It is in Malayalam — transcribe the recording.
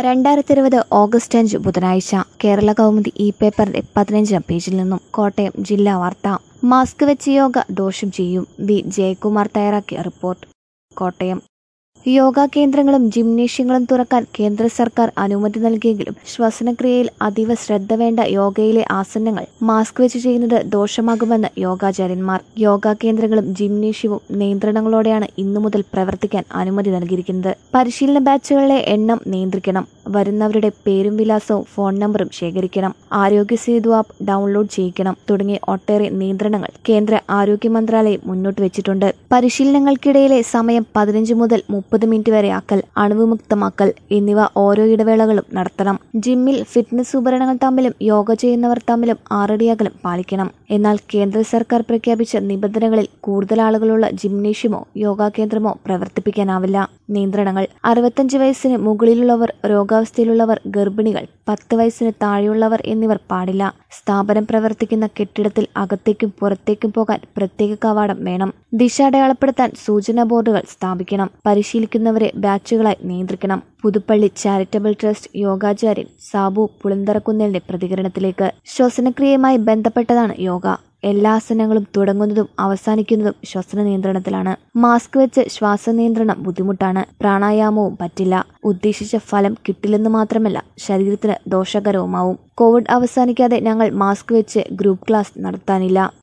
രണ്ടായിരത്തി ഇരുപത് ഓഗസ്റ്റ് അഞ്ച് ബുധനാഴ്ച കേരള കൗമുദി ഇ പേപ്പറിന്റെ പതിനഞ്ചാം പേജിൽ നിന്നും കോട്ടയം ജില്ലാ വാർത്ത മാസ്ക് വെച്ച് യോഗ ദോഷം ചെയ്യും വി ജയകുമാർ തയ്യാറാക്കിയ റിപ്പോർട്ട് കോട്ടയം യോഗ കേന്ദ്രങ്ങളും ജിംനേഷ്യങ്ങളും തുറക്കാൻ കേന്ദ്ര സർക്കാർ അനുമതി നൽകിയെങ്കിലും ശ്വസനക്രിയയിൽ അതീവ ശ്രദ്ധ വേണ്ട യോഗയിലെ ആസനങ്ങൾ മാസ്ക് വെച്ച് ചെയ്യുന്നത് ദോഷമാകുമെന്ന് യോഗാചാര്യന്മാർ യോഗ കേന്ദ്രങ്ങളും ജിംനേഷ്യവും നിയന്ത്രണങ്ങളോടെയാണ് ഇന്നു മുതൽ പ്രവർത്തിക്കാൻ അനുമതി നൽകിയിരിക്കുന്നത് പരിശീലന ബാച്ചുകളിലെ എണ്ണം നിയന്ത്രിക്കണം വരുന്നവരുടെ പേരും വിലാസവും ഫോൺ നമ്പറും ശേഖരിക്കണം ആരോഗ്യ സേതു ആപ്പ് ഡൗൺലോഡ് ചെയ്യിക്കണം തുടങ്ങിയ ഒട്ടേറെ നിയന്ത്രണങ്ങൾ കേന്ദ്ര ആരോഗ്യ മന്ത്രാലയം മുന്നോട്ട് വെച്ചിട്ടുണ്ട് പരിശീലനങ്ങൾക്കിടയിലെ സമയം പതിനഞ്ച് മുതൽ മുപ്പത് മിനിറ്റ് വരെ ആക്കൽ അണുവിമുക്തമാക്കൽ എന്നിവ ഓരോ ഇടവേളകളും നടത്തണം ജിമ്മിൽ ഫിറ്റ്നസ് ഉപകരണങ്ങൾ തമ്മിലും യോഗ ചെയ്യുന്നവർ തമ്മിലും ആറടി അകലം പാലിക്കണം എന്നാൽ കേന്ദ്ര സർക്കാർ പ്രഖ്യാപിച്ച നിബന്ധനകളിൽ കൂടുതൽ ആളുകളുള്ള ജിംനേഷ്യമോ യോഗാ കേന്ദ്രമോ പ്രവർത്തിപ്പിക്കാനാവില്ല നിയന്ത്രണങ്ങൾ അറുപത്തഞ്ച് വയസ്സിന് മുകളിലുള്ളവർ രോഗാവസ്ഥയിലുള്ളവർ ഗർഭിണികൾ പത്ത് വയസ്സിന് താഴെയുള്ളവർ എന്നിവർ പാടില്ല സ്ഥാപനം പ്രവർത്തിക്കുന്ന കെട്ടിടത്തിൽ അകത്തേക്കും പുറത്തേക്കും പോകാൻ പ്രത്യേക കവാടം വേണം ദിശ അടയാളപ്പെടുത്താൻ സൂചനാ ബോർഡുകൾ സ്ഥാപിക്കണം പരിശീലിക്കുന്നവരെ ബാച്ചുകളായി നിയന്ത്രിക്കണം പുതുപ്പള്ളി ചാരിറ്റബിൾ ട്രസ്റ്റ് യോഗാചാര്യൻ സാബു പുളിന്തറക്കുന്നലിന്റെ പ്രതികരണത്തിലേക്ക് ശ്വസനക്രിയയുമായി ബന്ധപ്പെട്ടതാണ് യോഗ എല്ലാ ആസനങ്ങളും തുടങ്ങുന്നതും അവസാനിക്കുന്നതും ശ്വസന നിയന്ത്രണത്തിലാണ് മാസ്ക് വെച്ച് ശ്വാസനിയന്ത്രണം ബുദ്ധിമുട്ടാണ് പ്രാണായാമവും പറ്റില്ല ഉദ്ദേശിച്ച ഫലം കിട്ടില്ലെന്ന് മാത്രമല്ല ശരീരത്തിന് ദോഷകരവുമാവും കോവിഡ് അവസാനിക്കാതെ ഞങ്ങൾ മാസ്ക് വെച്ച് ഗ്രൂപ്പ് ക്ലാസ് നടത്താനില്ല